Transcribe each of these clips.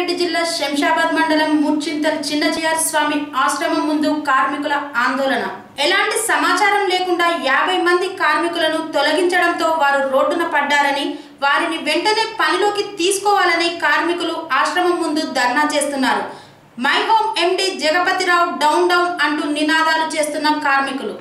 రంగారెడ్డి జిల్లా శంషాబాద్ మండలం ముచ్చింతల్ చిన్నచియార్ స్వామి ఆశ్రమం ముందు కార్మికుల ఆందోళన ఎలాంటి సమాచారం లేకుండా యాభై మంది కార్మికులను తొలగించడంతో వారు రోడ్డున పడ్డారని వారిని వెంటనే పనిలోకి తీసుకోవాలని కార్మికులు ఆశ్రమం ముందు ధర్నా చేస్తున్నారు My Home MD Jagapathirao down down అంటూ నినాదాలు చేస్తున్న కార్మికులు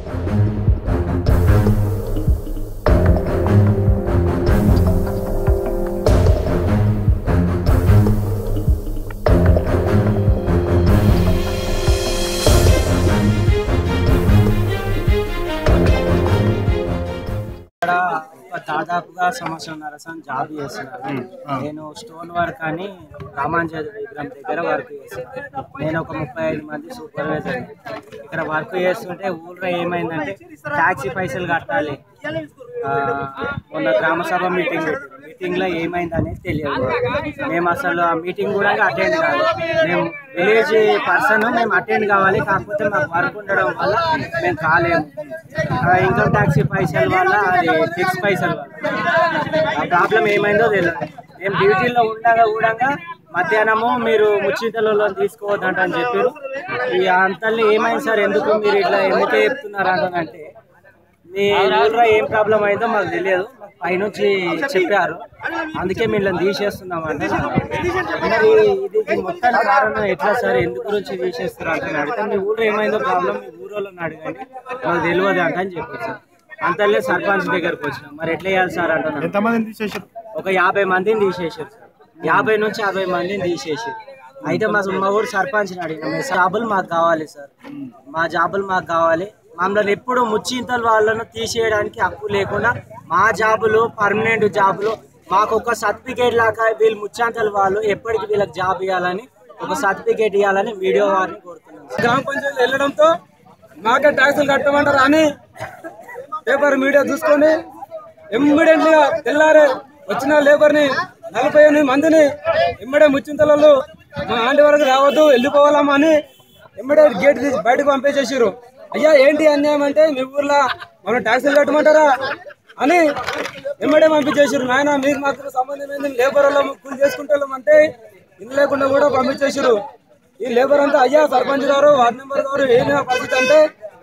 ఇక్కడ ఒక దాదాపుగా సంవత్సరంన్నర సంవత్సరం జాబ్ చేస్తున్నాను నేను స్టోన్ వర్క్ అని రామాంజలి విగ్రహం దగ్గర వర్క్ చేస్తున్నాను నేను ఒక ముప్పై ఐదు మంది సూపర్వైజర్ ఇక్కడ వర్క్ చేస్తుంటే ఊళ్ళో ఏమైందంటే ట్యాక్సీ పైసలు కట్టాలి ఆ, మొన్న గ్రామ సభ మీటింగ్ మీటింగ్ లో ఏమైంది అనేది తెలియదు మేము అసలు ఆ మీటింగ్ కూడా అటెండ్ కావాలి మేము విలేజ్ పర్సన్ మేము అటెండ్ కావాలి కాకపోతే మాకు వర్క్ ఉండడం వల్ల మేము కాలేము ఇన్కమ్ ట్యాక్స్ పైసల వల్ల అది ఫిక్స్ పైసల వల్ల ఆ ప్రాబ్లం ఏమైందో తెలియదు మేము డ్యూటీలో ఉండగా కూడా మధ్యాహ్నము మీరు ముచ్చింతలలో తీసుకోవద్దంట అని చెప్పారు ఈ అంతల్ని ఏమైంది సార్ ఎందుకు మీరు ఇట్లా ఎందుకే చెప్తున్నారు అంటానంటే మీ ఊళ్ళో ఏం ప్రాబ్లం అయిందో మాకు తెలియదు మాకు పైనుంచి చెప్పారు అందుకే మేము ఇలా తీసేస్తున్నాం అంటే మరి ఇది మొత్తం కారణం ఎట్లా సార్ ఎందు గురించి తీసేస్తారు అంటే అడిగితే మీ ఊళ్ళో ఏమైందో ప్రాబ్లం మీ ఊరోళ్ళని అడగండి మాకు తెలియదు అంట అని చెప్పారు సార్ అంతలే సర్పంచ్ దగ్గరకు వచ్చినాం మరి ఎట్లా చేయాలి సార్ అంటున్నాను ఎంతమందిని తీసేసారు ఒక యాభై మందిని తీసేసారు సార్ యాభై నుంచి యాభై మందిని తీసేసారు అయితే మా మా ఊరు సర్పంచ్ని అడిగిన మీ జాబులు మాకు కావాలి సార్ మా జాబులు మాకు కావాలి మమ్మల్ని ఎప్పుడు ముచ్చింతలు వాళ్ళను తీసేయడానికి హక్కు లేకుండా మా జాబులు పర్మనెంట్ జాబులు మాకు ఒక సర్టిఫికేట్ లాగా వీళ్ళు ముచ్చాంతలు వాళ్ళు ఎప్పటికి వీళ్ళకి జాబ్ ఇవ్వాలని ఒక సర్టిఫికేట్ ఇవ్వాలని వీడియో వారిని కోరుతున్నాం సార్. గ్రామ పంచాయతీ వెళ్ళడంతో మాకే ట్యాక్సులు కట్టమంటారు అని పేపర్ మీడియా చూసుకొని ఇమ్మీడియట్లీగా తెల్లారే వచ్చిన లేబర్ని నలభై ఎనిమిది మందిని ఇమ్మడే ముచ్చింతలలో మా ఆంటీ వరకు రావద్దు వెళ్ళిపోవాలమ్మా అని ఇమ్మీడియట్ గేట్ తీసి బయటకు పంపించేసారు అయ్యా ఏంటి అన్యాయం అంటే మీ ఊర్లో మనం ట్యాక్సులు కట్టమంటారా అని ఇమ్మడే పంపించేసారు నాయన మీకు మాత్రం సంబంధం ఏంది లేబర్ వాళ్ళం కూలి చేసుకుంటే అంటే ఇల్లు లేకుండా కూడా పంపించేసారు ఈ లేబర్ అంతా అయ్యా సర్పంచ్ గారు వార్డు మెంబర్ గారు ఏం పరిస్థితి అంటే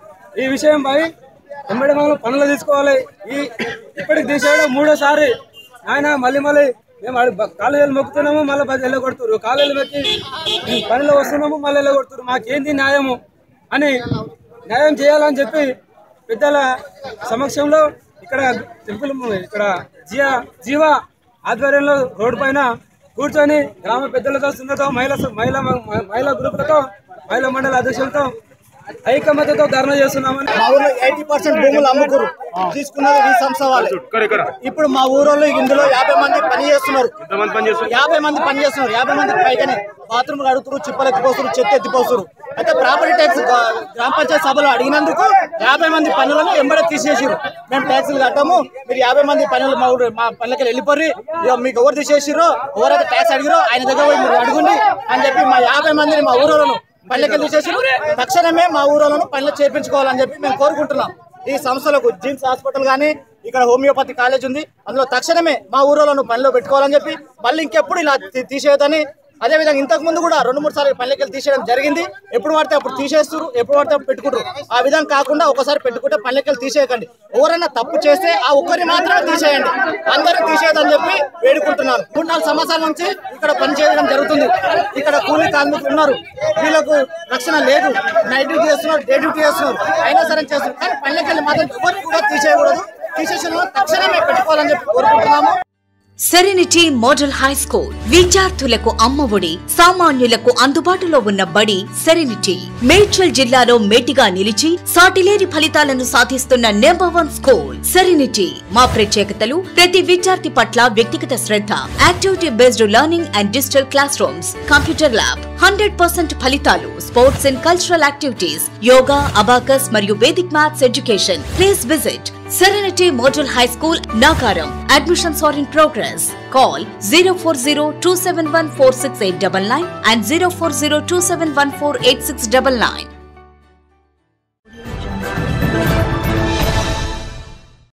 ఈ విషయం పై ఎమ్మడి మనం పనులు తీసుకోవాలి ఈ ఇప్పటికి తీసేయడం మూడోసారి ఆయన మళ్ళీ మళ్ళీ మేము ఆడ బ- కాలేజీలు మొక్కుతున్నాము మళ్ళీ పది వెళ్ళగొడుతున్నారు కాలేజీలు పెట్టి పనిలో వస్తున్నాము మళ్ళీ వెళ్ళగొడుతున్నారు మాకేంది న్యాయము అని న్యాయం చేయాలని చెప్పి పెద్దల సమక్షంలో ఇక్కడ టెంపుల్ ము- ఇక్కడ జియా జీవా ఆధ్వర్యంలో రోడ్డు పైన కూర్చొని గ్రామ పెద్దలతో సున్నతో మహిళా మహిళా మహిళా గ్రూపులతో మహిళా మండల అధ్యక్షులతో ఐకమత్యతో ధర్నా చేస్తున్నామని మా ఊర్లో ఎయిటీ పర్సెంట్ భూములు అమ్ముకురు తీసుకున్నది ఈ సంస్థ వాళ్ళే ఇక్కడ ఇక్కడ ఇప్పుడు మా ఊరోళ్ళు ఇందులో యాభై మంది పని చేస్తున్నారు ఎంతమంది పని చేస్తారు యాభై మంది పని చేస్తున్నారు యాభై మంది పైగానే బాత్రూమ్ కడుగుతారు చిప్పలు ఎత్తిపోస్తారు చెత్త ఎత్తిపోస్తారు అయితే ప్రాపర్టీ ట్యాక్స్ గ్రామ పంచాయతీ సభలో అడిగినందుకు యాభై మంది పనులను ఎంబడే తీసేసారు మేము ట్యాక్సులు కట్టాము మీరు యాభై మంది పనులు మా ఊరు మా పనులకి వెళ్ళిపోయి ఇక మీకు ఎవరు తీసేసిరో ఎవరైతే ట్యాక్స్ అడిగిరో ఆయన దగ్గర పోయి మీరు అడుగుండి అని చెప్పి మా యాభై మందిని మా ఊరోళ్ళను పల్లెకి తీసేసి తక్షణమే మా ఊరోళ్ళను పనులు చేర్పించుకోవాలని చెప్పి మేము కోరుకుంటున్నాం ఈ సంస్థలకు జిమ్స్ హాస్పిటల్ కానీ ఇక్కడ హోమియోపతి కాలేజ్ ఉంది అందులో తక్షణమే మా ఊరోళ్ళను పనిలో పెట్టుకోవాలని చెప్పి మళ్ళీ ఇంకెప్పుడు ఇలా తీ- తీసేయొద్దని అదేవిధంగా ఇంతకు ముందు కూడా రెండు మూడు సార్లు పల్లెకి తీసేయడం జరిగింది ఎప్పుడు పడితే అప్పుడు తీసేస్తారు ఎప్పుడు పడితే అప్పుడు పెట్టుకుంటారు ఆ విధంగా కాకుండా ఒకసారి పెట్టుకుంటే పల్లెకి తీసేయకండి ఎవరైనా తప్పు చేస్తే ఆ ఒక్కరిని మాత్రమే తీసేయండి అందరిని తీసేయదని చెప్పి వేడుకుంటున్నాను మూడు నాలుగు సంవత్సరాల నుంచి ఇక్కడ పని చేయడం జరుగుతుంది ఇక్కడ కూలీ కార్మికులు ఉన్నారు వీళ్ళకు రక్షణ లేదు నైట్ డ్యూటీ చేస్తున్నారు డే డ్యూటీ చేస్తున్నారు అయినా సరే చేస్తున్నారు కానీ పల్లెకెళ్ళి మాత్రం ఎవరిని కూడా తీసేయకూడదు తీసేసిన వాళ్ళని తక్షణమే పెట్టుకోవాలని చెప్పి కోరుకుంటున్నాము సెరెనిటీ మోడల్ హై స్కూల్ విద్యార్థులకు అమ్మఒడి సామాన్యులకు అందుబాటులో ఉన్న బడి సెరెనిటీ మేడ్చల్ జిల్లాలో మేటిగా నిలిచి సాటిలేని ఫలితాలను సాధిస్తున్న నెంబర్ వన్ స్కూల్ సెరెనిటీ మా ప్రత్యేకతలు ప్రతి విద్యార్థి పట్ల వ్యక్తిగత శ్రద్ధ activity based learning and digital classrooms computer lab hundred percent ఫలితాలు sports and cultural activities yoga abacus మరియు Vedic maths education please visit Serenity Model High School, Nagaram. Admissions are in progress. Call 040 and 040 271 8699.